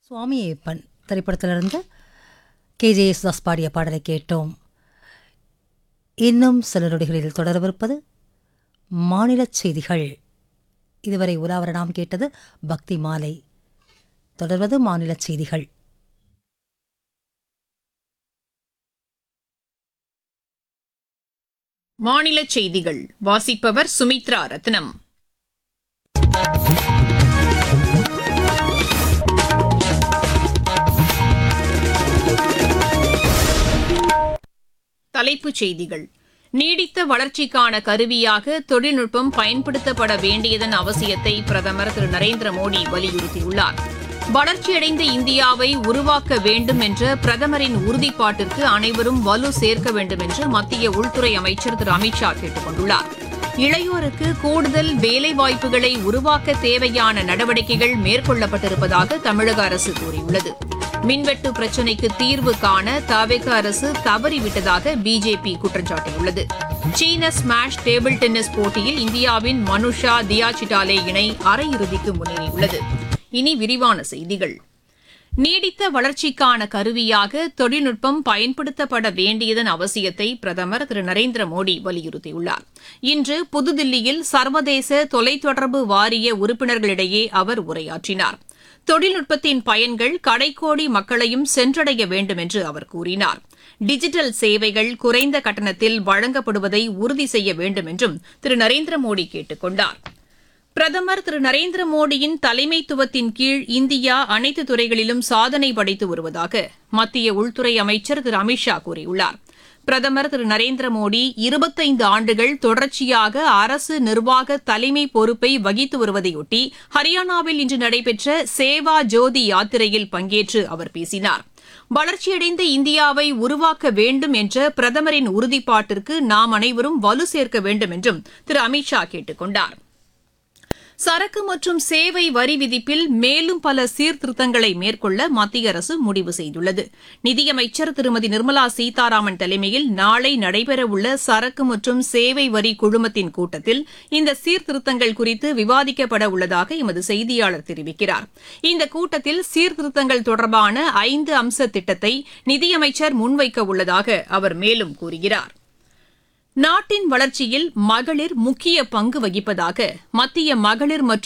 சுவாமியப்பன் திரைப்படத்திலிருந்து K J Yesudas பாடிய பாடலை கேட்டோம் இன்னும் சில நொடிகளில் தொடரவிருப்பது மாநில செய்திகள் இதுவரை உலாவர நாம் கேட்டது பக்தி மாலை தொடர்வது மாநில செய்திகள் மாநில செய்திகள் வாசிப்பவர் சுமித்ரா ரத்னம் தலைப்புச் செய்திகள் நீடித்த வளர்ச்சிக்கான கருவியாக தொழில்நுட்பம் பயன்படுத்தப்பட வேண்டியதன் அவசியத்தை பிரதமர் திரு நரேந்திர மோடி வலியுறுத்தியுள்ளார் வளர்ச்சியடைந்த இந்தியாவை உருவாக்க வேண்டும் என்ற பிரதமரின் உறுதிப்பாட்டிற்கு அனைவரும் வலு சேர்க்க வேண்டும் என்று மத்திய உள்துறை அமைச்சர் திரு அமித்ஷா கேட்டுக் கொண்டுள்ளார் இளையோருக்கு கூடுதல் வேலைவாய்ப்புகளை உருவாக்க தேவையான நடவடிக்கைகள் மேற்கொள்ளப்பட்டிருப்பதாக தமிழக அரசு கூறியுள்ளது மின்வெட்டு பிரச்சினைக்கு தீர்வு காண தவிக அரசு தவறிவிட்டதாக பிஜேபி குற்றம் சாட்டியுள்ளது சீன ஸ்மாஷ் டேபிள் டென்னிஸ் போட்டியில் இந்தியாவின் மனுஷா தியாசிட்டாலே இணை அரையிறுதிக்கு முன்னேறியுள்ளது இனி விரிவான செய்திகள் நீடித்த வளர்ச்சிக்கான கருவியாக தொழில்நுட்பம் பயன்படுத்தப்பட வேண்டியதன் அவசியத்தை பிரதமர் திரு நரேந்திர மோடி வலியுறுத்தியுள்ளார் இன்று புதுதில்லியில் சர்வதேச தொலைத்தொடர்பு வாரிய உறுப்பினர்களிடையே அவர் உரையாற்றினார் தொழில்நுட்பத்தின் பயன்கள் கடைக்கோடி மக்களையும் சென்றடைய வேண்டும் என்று அவர் கூறினார் டிஜிட்டல் சேவைகள் குறைந்த கட்டணத்தில் வழங்கப்படுவதை உறுதி செய்ய வேண்டும் என்றும் திரு நரேந்திர மோடி கேட்டுக் கொண்டார் பிரதமர் திரு நரேந்திர மோடியின் தலைமைத்துவத்தின் கீழ் இந்தியா அனைத்து துறைகளிலும் சாதனை படைத்து வருவதாக மத்திய உள்துறை அமைச்சர் திரு அமித்ஷா கூறியுள்ளார் பிரதமர் திரு நரேந்திர மோடி இருபத்தைந்து ஆண்டுகள் தொடர்ச்சியாக அரசு நிர்வாக தலைமை பொறுப்பை வகித்து வருவதையொட்டி ஹரியானாவில் இன்று நடைபெற்ற சேவா ஜோதி யாத்திரையில் பங்கேற்று அவர் பேசினார் வளர்ச்சியடைந்த இந்தியாவை உருவாக்க வேண்டும் என்ற பிரதமரின் உறுதிப்பாட்டிற்கு நாம் அனைவரும் வலு சேர்க்க வேண்டும் என்றும் திரு அமித்ஷா கேட்டுக் கொண்டாா் சரக்கு மற்றும் சேவை வரி விதிப்பில் மேலும் பல சீர்திருத்தங்களை மேற்கொள்ள மத்திய அரசு முடிவு செய்துள்ளது நிதியமைச்சர் திருமதி நிர்மலா சீதாராமன் தலைமையில் நாளை நடைபெறவுள்ள சரக்கு மற்றும் சேவை வரி குழுமத்தின் கூட்டத்தில் இந்த சீர்திருத்தங்கள் குறித்து விவாதிக்கப்பட உள்ளதாக எமது செய்தியாளர் தெரிவிக்கிறார் இந்த கூட்டத்தில் சீர்திருத்தங்கள் தொடர்பான ஐந்து அம்ச திட்டத்தை நிதியமைச்சர் முன்வைக்க உள்ளதாக அவர் மேலும் கூறுகிறார் நாட்டின் வளர்ச்சியில் மகளிர் முக்கிய பங்கு வகிப்பதாக மத்திய மகளிர் மற்றும்